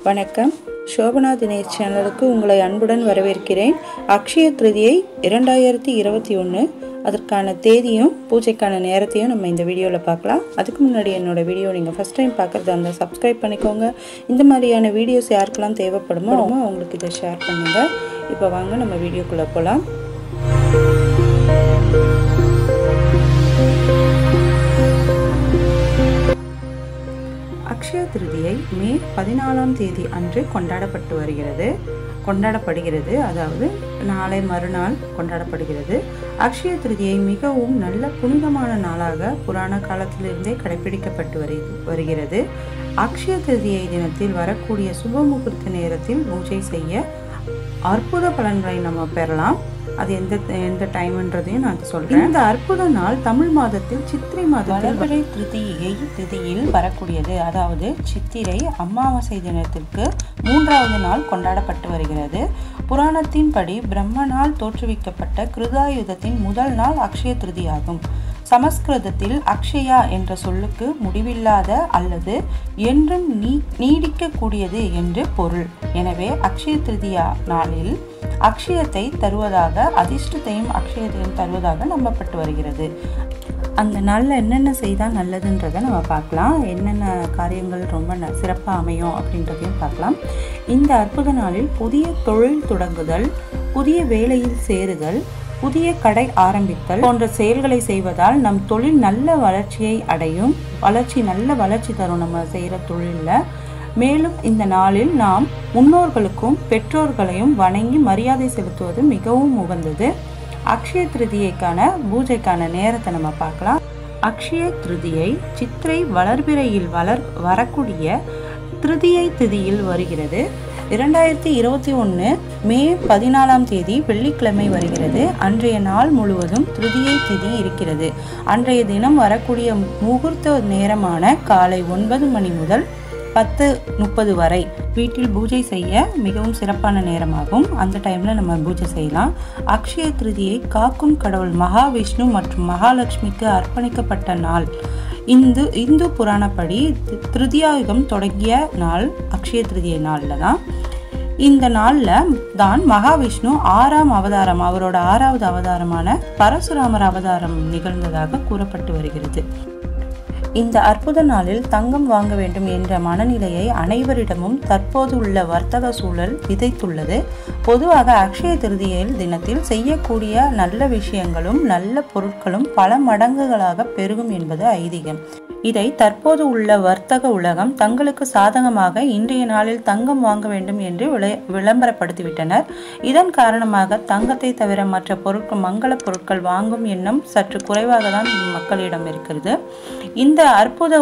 வணக்கம் சோபனா தினேஷ் சேனலுக்கு உங்களை அன்புடன் வரவேற்கிறேன் அக்ஷய திருதியை இரண்டாயிரத்தி இருபத்தி ஒன்று அதற்கான தேதியும் பூஜைக்கான நேரத்தையும் நம்ம இந்த வீடியோவில் பார்க்கலாம் அதுக்கு முன்னாடி என்னோட வீடியோ நீங்கள் ஃபஸ்ட் டைம் பார்க்குறதா இருந்தால் சப்ஸ்கிரைப் பண்ணிக்கோங்க இந்த மாதிரியான வீடியோஸ் யாருக்கெல்லாம் தேவைப்படுமோ அவங்க அவங்களுக்கு இதை ஷேர் பண்ணுங்கள் இப்போ வாங்க நம்ம வீடியோக்குள்ளே போகலாம் அக்ஷய திருதியை மே பதினாலாம் தேதி அன்று கொண்டாடப்பட்டு வருகிறது கொண்டாடப்படுகிறது அதாவது நாளை மறுநாள் கொண்டாடப்படுகிறது அக்ஷய திருதியை மிகவும் நல்ல புனிதமான நாளாக புராண காலத்திலிருந்தே கடைபிடிக்கப்பட்டு வரு வருகிறது அக்ஷய திருதியை தினத்தில் வரக்கூடிய சுப முகூர்த்த நேரத்தில் பூஜை செய்ய அற்புத பலன்களை நம்ம பெறலாம் அது எந்த எந்த டைம்ன்றதையும் நான் சொல்றேன் இந்த அற்புத நாள் தமிழ் மாதத்தில் சித்திரை மாதத்தில் வளர்பிறை திருதியை திதியில் வரக்கூடியது அதாவது சித்திரை அமாவாசை தினத்திற்கு மூன்றாவது நாள் கொண்டாடப்பட்டு வருகிறது புராணத்தின்படி பிரம்மனால் தோற்றுவிக்கப்பட்ட கிருதாயுதத்தின் முதல் நாள் அக்ஷய திருதியாகும் சமஸ்கிருதத்தில் அக்ஷயா என்ற சொல்லுக்கு முடிவில்லாத அல்லது என்றும் நீ நீடிக்கக்கூடியது என்று பொருள் எனவே அக்ஷய திருதியா நாளில் அக்ஷயத்தை தருவதாக அதிர்ஷ்டத்தையும் அக்ஷயத்தையும் தருவதாக நம்பப்பட்டு வருகிறது அந்த நாளில் என்னென்ன செய்தால் நல்லதுன்றதை நம்ம பார்க்கலாம் என்னென்ன காரியங்கள் ரொம்ப ந சிறப்பாக அமையும் அப்படின்றதையும் பார்க்கலாம் இந்த அற்புத நாளில் புதிய தொழில் தொடங்குதல் புதிய வேலையில் சேருதல் புதிய கடை ஆரம்பித்தல் போன்ற செயல்களை செய்வதால் நம் தொழில் நல்ல வளர்ச்சியை அடையும் வளர்ச்சி நல்ல வளர்ச்சி தரும் நம்ம செய்கிற தொழிலில் மேலும் இந்த நாளில் நாம் முன்னோர்களுக்கும் பெற்றோர்களையும் வணங்கி மரியாதை செலுத்துவது மிகவும் உகந்தது அக்ஷய திருதியைக்கான பூஜைக்கான நேரத்தை நம்ம பார்க்கலாம் அக்ஷய திருதியை சித்திரை வளர்பிறையில் வளர் வரக்கூடிய திருதியை திதியில் வருகிறது இரண்டாயிரத்தி இருபத்தி ஒன்று மே பதினாலாம் தேதி வெள்ளிக்கிழமை வருகிறது அன்றைய நாள் முழுவதும் திருதியை திதி இருக்கிறது அன்றைய தினம் வரக்கூடிய முகூர்த்த நேரமான காலை ஒன்பது மணி முதல் பத்து முப்பது வரை வீட்டில் பூஜை செய்ய மிகவும் சிறப்பான நேரமாகும் அந்த டைமில் நம்ம பூஜை செய்யலாம் அக்ஷய திருதியை காக்கும் கடவுள் மகாவிஷ்ணு மற்றும் மகாலட்சுமிக்கு அர்ப்பணிக்கப்பட்ட நாள் இந்து இந்து புராணப்படி திருதியாயுகம் தொடங்கிய நாள் அக்ஷய திருதியை நாளில் தான் இந்த நாளில் தான் மகாவிஷ்ணு ஆறாம் அவதாரம் அவரோட ஆறாவது அவதாரமான பரசுராமர் அவதாரம் நிகழ்ந்ததாக கூறப்பட்டு வருகிறது இந்த அற்புத நாளில் தங்கம் வாங்க வேண்டும் என்ற மனநிலையை அனைவரிடமும் தற்போது உள்ள வர்த்தக சூழல் விதைத்துள்ளது பொதுவாக அக்ஷய திருதியில் தினத்தில் செய்யக்கூடிய நல்ல விஷயங்களும் நல்ல பொருட்களும் பல மடங்குகளாக பெருகும் என்பது ஐதீகம் இதை தற்போது உள்ள வர்த்தக உலகம் தங்களுக்கு சாதகமாக இன்றைய நாளில் தங்கம் வாங்க வேண்டும் என்று விளம்பரப்படுத்திவிட்டனர் இதன் காரணமாக தங்கத்தை தவிர மற்ற பொருட்கள் மங்கள பொருட்கள் வாங்கும் எண்ணம் சற்று குறைவாக தான் மக்களிடம் இருக்கிறது இந்த அற்புத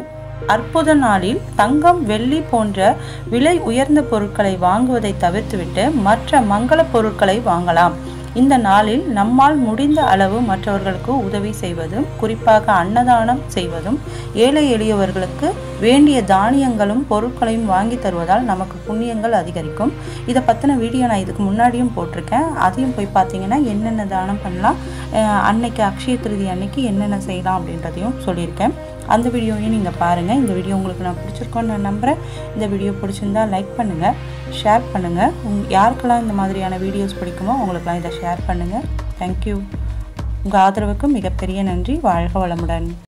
அற்புத நாளில் தங்கம் வெள்ளி போன்ற விலை உயர்ந்த பொருட்களை வாங்குவதை தவிர்த்துவிட்டு மற்ற மங்கள பொருட்களை வாங்கலாம் இந்த நாளில் நம்மால் முடிந்த அளவு மற்றவர்களுக்கு உதவி செய்வதும் குறிப்பாக அன்னதானம் செய்வதும் ஏழை எளியவர்களுக்கு வேண்டிய தானியங்களும் பொருட்களையும் வாங்கி தருவதால் நமக்கு புண்ணியங்கள் அதிகரிக்கும் இதை பற்றின வீடியோ நான் இதுக்கு முன்னாடியும் போட்டிருக்கேன் அதையும் போய் பார்த்தீங்கன்னா என்னென்ன தானம் பண்ணலாம் அன்னைக்கு அக்ஷய திருதி அன்னைக்கு என்னென்ன செய்யலாம் அப்படின்றதையும் சொல்லியிருக்கேன் அந்த வீடியோவையும் நீங்கள் பாருங்கள் இந்த வீடியோ உங்களுக்கு நான் பிடிச்சிருக்கோன்னு நான் நம்புகிறேன் இந்த வீடியோ பிடிச்சிருந்தா லைக் பண்ணுங்கள் ஷேர் பண்ணுங்கள் உங் யாருக்கெல்லாம் இந்த மாதிரியான வீடியோஸ் பிடிக்குமோ அவங்களுக்கெல்லாம் இதை ஷேர் பண்ணுங்கள் தேங்க்யூ உங்கள் ஆதரவுக்கு மிகப்பெரிய நன்றி வாழ்க வளமுடன்